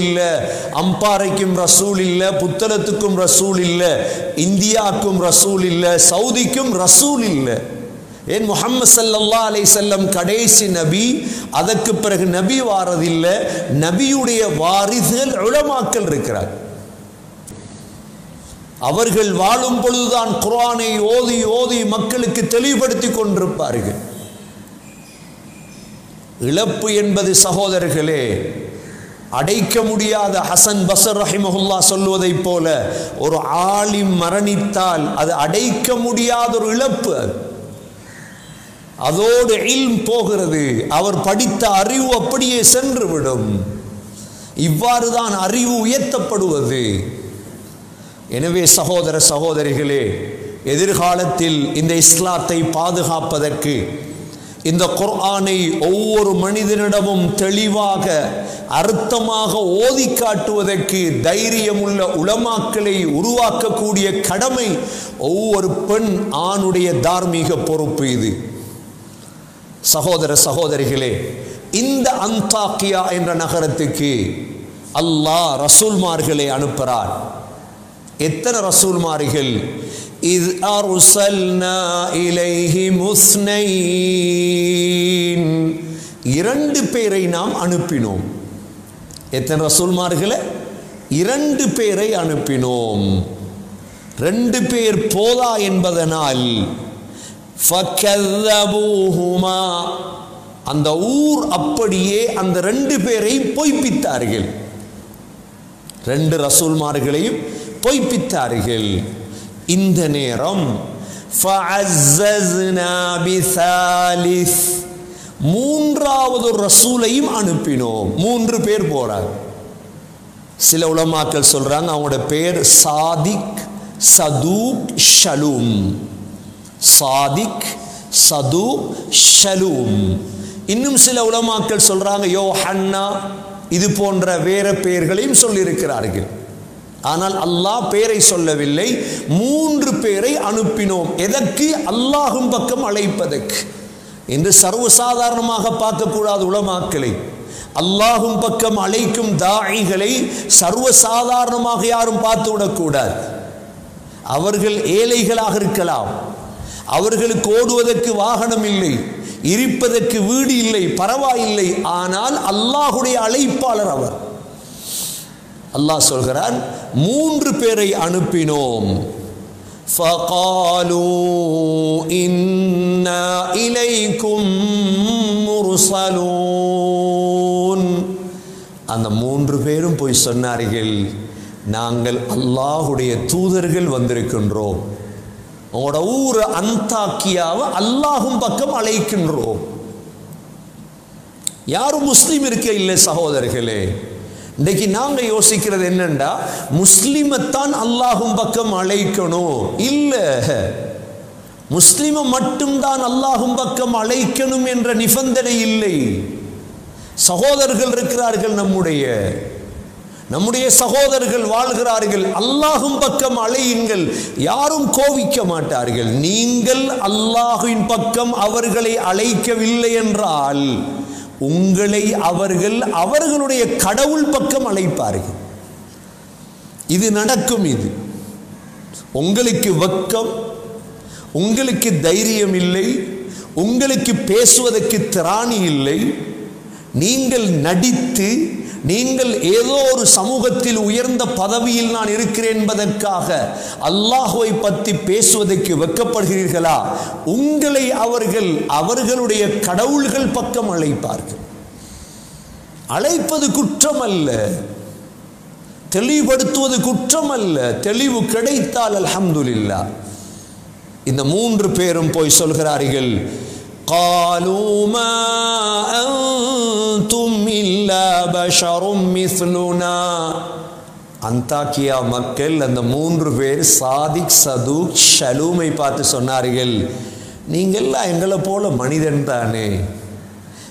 இல்லை அம்பாறைக்கும் ரசூல் இல்லை புத்தளத்துக்கும் ரசூல் இல்லை இந்தியாவுக்கும் ரசூல் இல்லை சவுதிக்கும் ரசூல் இல்லை ஏன் முஹம்மது ஸல்லல்லாஹு அலைஹி செல்லம் கடைசி நபி அதற்கு பிறகு நபி வாரதில்லை நபியுடைய வாரிசுகள் உலமாக்கள் இருக்கிறார் அவர்கள் வாழும் பொழுதுதான் குர்ஆனை ஓதி ஓதி மக்களுக்கு தெளிவுபடுத்தி கொண்டிருப்பார்கள் இழப்பு என்பது சகோதரர்களே அடைக்க முடியாத ஹசன் பசர் ரஹிமஹுல்லா சொல்வதைப் போல ஒரு ஆலிம் மரணித்தால் அது அடைக்க முடியாத ஒரு இழப்பு அது அதோடு இல்ம் போகிறது அவர் படித்த அறிவு அப்படியே சென்றுவிடும் இவ்வாறு தான் அறிவு உயர்த்தப்படுவது எனவே சகோதர சகோதரிகளே எதிர்காலத்தில் இந்த இஸ்லாத்தை பாதுகாப்பதற்கு இந்த குர்ஆனை ஒவ்வொரு மனிதனிடமும் தெளிவாக அர்த்தமாக ஓதி காட்டுவதற்கு தைரியமுள்ள உலமாக்களை உருவாக்கக்கூடிய கடமை ஒவ்வொரு பெண் ஆணுடைய தார்மீக பொறுப்பு இது சகோதர சகோதரிகளே இந்த அந்தாக்கியா என்ற நகரத்துக்கு அல்லாஹ் ரசூல்மார்களை அனுப்புகிறார் எத்தனை ரசூல்மார்கள் இது அருசல்னா இலைஹி முஸ்னைன் இரண்டு பேரை நாம் அனுப்பினோம் எத்தனை ரசூல்மார்களை இரண்டு பேரை அனுப்பினோம் ரெண்டு பேர் போதா என்பதனால் ஃபக்கல்லபூஹுமா அந்த ஊர் அப்படியே அந்த ரெண்டு பேரை பொய்ப்பித்தார்கள் ரெண்டு ரசூல்மார்களையும் பொய்ப்பித்தார்கள் இந்த நேரம் فَعَزَّزْنَا بِثَالِثٍ மூன்றாவது ரசூலையும் அனுப்பினோம் மூன்று பேர் போறாங்க சில உலமாக்கள் சொல்றாங்க அவங்களோட பேர் சாதிக் சதூக் ஷலூம் சாதிக் சது ஷலூம் இன்னும் சில உலமாக்கள் சொல்றாங்க யோ ஹன்னா இது போன்ற வேற பெயர்களையும் சொல்லியிருக்கிறார்கள் ஆனால் அல்லாஹ் பேரை சொல்லவில்லை மூன்று பேரை அனுப்பினோம் எதற்கு அல்லாஹும் பக்கம் அழைப்பதற்கு என்று சர்வசாதாரணமாக பார்க்கக்கூடாது உலமாக்களை அல்லாஹும் பக்கம் அழைக்கும் தாயிகளை சர்வசாதாரணமாக யாரும் பார்த்து விடக்கூடாது அவர்கள் ஏழைகளாக இருக்கலாம் அவர்களுக்கு ஓடுவதற்கு வாகனம் இல்லை இருப்பதற்கு வீடு இல்லை பரவாயில்லை ஆனால் அல்லாஹுடைய அழைப்பாளர் அவர் அல்லாஹ் சொல்கிறான் மூன்று பேரை அனுப்பினோம் فقالوا إنا إليكم مرسلون அந்த மூன்று பேரும் போய் சொன்னார்கள் நாங்கள் அல்லாஹுடைய தூதர்கள் வந்திருக்கின்றோம் உங்களோட ஊர் அந்தாக்கியாவை அல்லாஹும் பக்கம் அழைக்கின்றோம் யாரும் முஸ்லீம் இருக்க இல்லை சகோதரர்களே இன்னைக்கு நாங்க யோசிக்கிறது என்னண்டா முஸ்லிமைத்தான் அல்லாஹும் பக்கம் அழைக்கணும் இல்ல முஸ்லிமை மட்டும்தான் அல்லாஹும் பக்கம் அழைக்கணும் என்ற நிபந்தனை இல்லை சகோதரர்கள் இருக்கிறார்கள் நம்முடைய நம்முடைய சகோதரர்கள் வாழ்கிறார்கள் அல்லாஹும் பக்கம் அழையுங்கள் யாரும் கோவிக்க மாட்டார்கள் நீங்கள் அல்லாஹுவின் பக்கம் அவர்களை அழைக்கவில்லை என்றால் உங்களை அவர்கள் அவர்களுடைய கடவுள் பக்கம் அழைப்பார்கள் இது நடக்கும் இது உங்களுக்கு வெக்கம் உங்களுக்கு தைரியம் இல்லை உங்களுக்கு பேசுவதற்கு திராணி இல்லை நீங்கள் நடித்து நீங்கள் ஏதோ ஒரு சமூகத்தில் உயர்ந்த பதவியில் நான் இருக்கிறேன் என்பதற்காக அல்லாஹுவை பற்றி பேசுவதற்கு வெக்கப்படுகிறீர்களா உங்களை அவர்கள் அவர்களுடைய கடவுள்கள் பக்கம் அழைப்பார்கள் அழைப்பது குற்றம் அல்ல தெளிவுபடுத்துவது குற்றம் அல்ல தெளிவு கிடைத்தால் அல்ஹம்துலில்லா இந்த மூன்று பேரும் போய் சொல்கிறார்கள் قالوا ما أنتم إلا بشر مثلنا அந்தாக்கியா மக்கள் அந்த மூன்று பேர் சாதிக் சதுக் ஷலூமை பார்த்து சொன்னார்கள் நீங்கள்லாம் எங்களை போல மனிதன் தானே